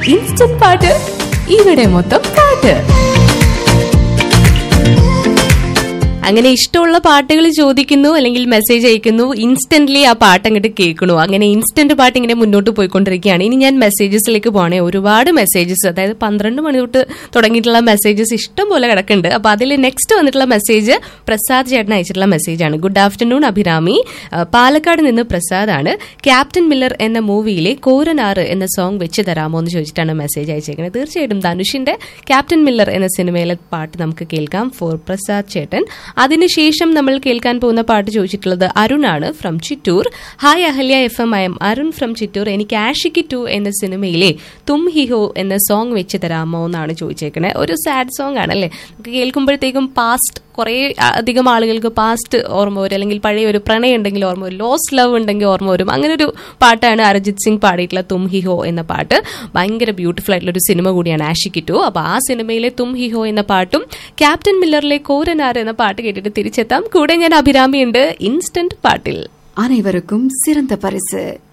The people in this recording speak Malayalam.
ഇൻസ്റ്റന്റ് പാട്ട് ഇവിടെ മൊത്തം പാട്ട് അങ്ങനെ ഇഷ്ടമുള്ള പാട്ടുകൾ ചോദിക്കുന്നു അല്ലെങ്കിൽ മെസ്സേജ് അയക്കുന്നു ഇൻസ്റ്റന്റ്ലി ആ പാട്ട് അങ്ങോട്ട് കേൾക്കണു അങ്ങനെ ഇൻസ്റ്റന്റ് പാട്ട് ഇങ്ങനെ മുന്നോട്ട് പോയിക്കൊണ്ടിരിക്കുകയാണ് ഇനി ഞാൻ മെസ്സേജസിലേക്ക് പോകണേ ഒരുപാട് മെസ്സേജസ് അതായത് പന്ത്രണ്ട് മണി തൊട്ട് തുടങ്ങിയിട്ടുള്ള മെസ്സേജസ് ഇഷ്ടം പോലെ കിടക്കുന്നുണ്ട് അപ്പൊ അതിൽ നെക്സ്റ്റ് വന്നിട്ടുള്ള മെസ്സേജ് പ്രസാദ് ചേട്ടൻ അയച്ചിട്ടുള്ള മെസ്സേജാണ് ഗുഡ് ആഫ്റ്റർനൂൺ അഭിരാമി ആ, പാലക്കാട് നിന്ന് പ്രസാദാണ് ക്യാപ്റ്റൻ മില്ലർ എന്ന മൂവിയിലെ കോരനാറ് എന്ന സോങ് വെച്ച് തരാമോ എന്ന് ചോദിച്ചിട്ടാണ് മെസ്സേജ് അയച്ചേക്കുന്നത് തീർച്ചയായിട്ടും ധനുഷിന്റെ ക്യാപ്റ്റൻ മില്ലർ എന്ന സിനിമയിലെ പാട്ട് നമുക്ക് കേൾക്കാം ഫോർ പ്രസാദ് ചേട്ടൻ അതിനുശേഷം നമ്മൾ കേൾക്കാൻ പോകുന്ന പാട്ട് ചോദിച്ചിട്ടുള്ളത് അരുണാണ് from Chittoor hi Ahalya F M I'm Arun from Chittoor എനിക്ക് ആഷിക്ക് ടു എന്ന സിനിമയിലെ തും ഹി ഹോ എന്ന സോങ് വെച്ച് തരാമോ എന്നാണ് ചോദിച്ചേക്കുന്നത് ഒരു സാഡ് സോങ് ആണല്ലേ നമുക്ക് കേൾക്കുമ്പോഴത്തേക്കും പാസ്റ്റ് കുറേ അധികം ആളുകൾക്ക് പാസ്റ്റ് ഓർമ്മ വരും അല്ലെങ്കിൽ പഴയ ഒരു പ്രണയം ഉണ്ടെങ്കിൽ ഓർമ്മ വരും ലോസ്റ്റ് ലവ് ഉണ്ടെങ്കിൽ ഓർമ്മ വരും അങ്ങനെ ഒരു പാട്ടാണ് അരിജിത് സിംഗ് പാടിയിട്ടുള്ള തും ഹി ഹോ എന്ന പാട്ട് ഭയങ്കര ബ്യൂട്ടിഫുൾ ആയിട്ടുള്ള ഒരു സിനിമ കൂടിയാണ് ആഷിക്ക് ടു അപ്പൊ ആ സിനിമയിലെ തും ഹി ഹോ എന്ന പാട്ടും ക്യാപ്റ്റൻ മില്ലറിലെ കോരനാർ എന്ന പാട്ട് കേട്ടിട്ട് തിരിച്ചെത്താം കൂടെ ഞാൻ അഭിരാമിയുണ്ട് ഇൻസ്റ്റന്റ് പാട്ടിൽ அனைவருக்கும் சிறந்த பரிசு